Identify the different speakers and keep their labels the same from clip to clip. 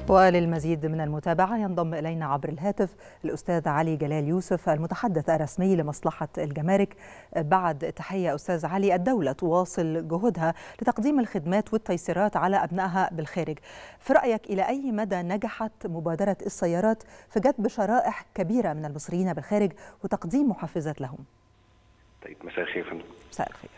Speaker 1: وللمزيد من المتابعة ينضم إلينا عبر الهاتف الأستاذ علي جلال يوسف المتحدث الرسمي لمصلحة الجمارك بعد تحية أستاذ علي الدولة تواصل جهودها لتقديم الخدمات والتيسيرات على أبنائها بالخارج في رأيك إلى أي مدى نجحت مبادرة السيارات في جذب شرائح كبيرة من المصريين بالخارج وتقديم محفزات لهم
Speaker 2: طيب مساء الخير يا فندم
Speaker 1: مساء الخير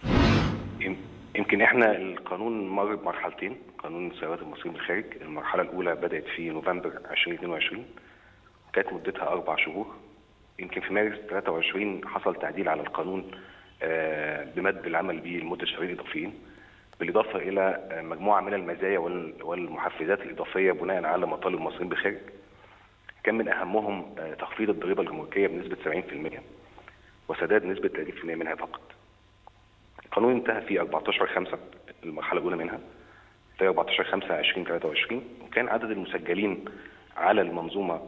Speaker 2: يمكن احنا القانون مر بمرحلتين قانون سيارات المصريين بالخارج المرحله الاولى بدات في نوفمبر 2022 كانت مدتها اربع شهور يمكن في مارس 23 حصل تعديل على القانون بمد العمل به لمده شهرين اضافيين بالاضافه الى مجموعه من المزايا والمحفزات الاضافيه بناء على مطالب المصريين بالخارج كان من اهمهم تخفيض الضريبه الجمركيه بنسبه 70% وسداد نسبه 30% منها فقط القانون انتهى في 14 5 المرحله الاولى منها في 14 5 2023 وكان عدد المسجلين على المنظومه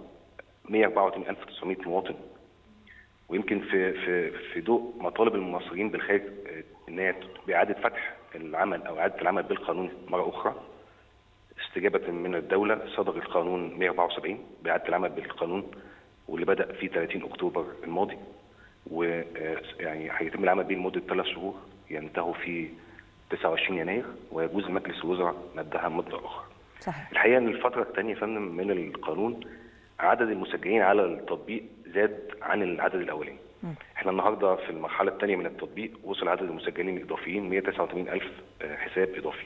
Speaker 2: 144900 مواطن ويمكن في في في ضوء مطالب المصريين بالخارج ان هي باعاده فتح العمل او اعاده العمل بالقانون مره اخرى استجابه من الدوله صدر القانون 174 باعاده العمل بالقانون واللي بدا في 30 اكتوبر الماضي ويعني هيتم العمل به لمده ثلاث شهور ينتهوا في 29 يناير ويجوز مجلس الوزراء مدها مده اخرى.
Speaker 1: صحيح.
Speaker 2: الحقيقه ان الفتره الثانيه يا فندم من القانون عدد المسجلين على التطبيق زاد عن العدد الاولاني. احنا النهارده في المرحله الثانيه من التطبيق وصل عدد المسجلين الاضافيين 189000 حساب اضافي.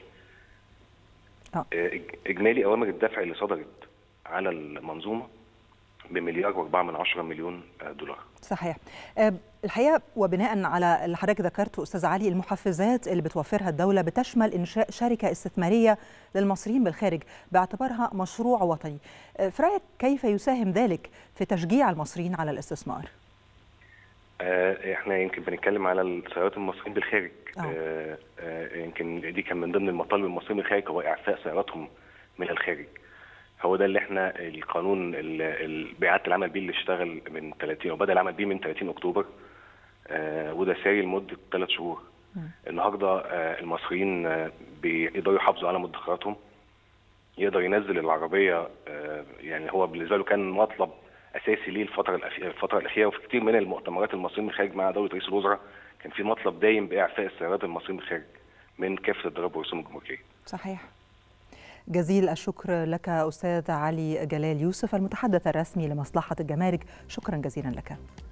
Speaker 1: أه.
Speaker 2: اجمالي اوامر الدفع اللي صدرت على المنظومه بمليار و4 من عشرة مليون دولار
Speaker 1: صحيح الحقيقه وبناء على اللي حضرتك ذكرته استاذ علي المحفزات اللي بتوفرها الدوله بتشمل انشاء شركه استثماريه للمصريين بالخارج باعتبارها مشروع وطني في رايك كيف يساهم ذلك في تشجيع المصريين على الاستثمار
Speaker 2: احنا يمكن بنتكلم على السيارات المصريين بالخارج آه. آه يمكن دي كان من ضمن المطالب المصريين بالخارج هو اعفاء سياراتهم من الخارج هو ده اللي احنا القانون بيعات العمل بيه اللي اشتغل من 30 وبدا العمل بيه من 30 اكتوبر آه وده ساري لمده ثلاث شهور م. النهارده آه المصريين آه بيقدروا يحافظوا على مدخراتهم يقدر ينزل العربيه آه يعني هو بالنسبه له كان مطلب اساسي ليه الفتره الاخيره الفتره الاخيره وفي كتير من المؤتمرات المصريين من الخارج مع دوله رئيس الوزراء كان في مطلب دايم باعفاء السيارات المصريين من الخارج من كافه الضرائب والرسوم الجمركيه.
Speaker 1: صحيح. جزيل الشكر لك أستاذ علي جلال يوسف المتحدث الرسمي لمصلحة الجمارك شكرا جزيلا لك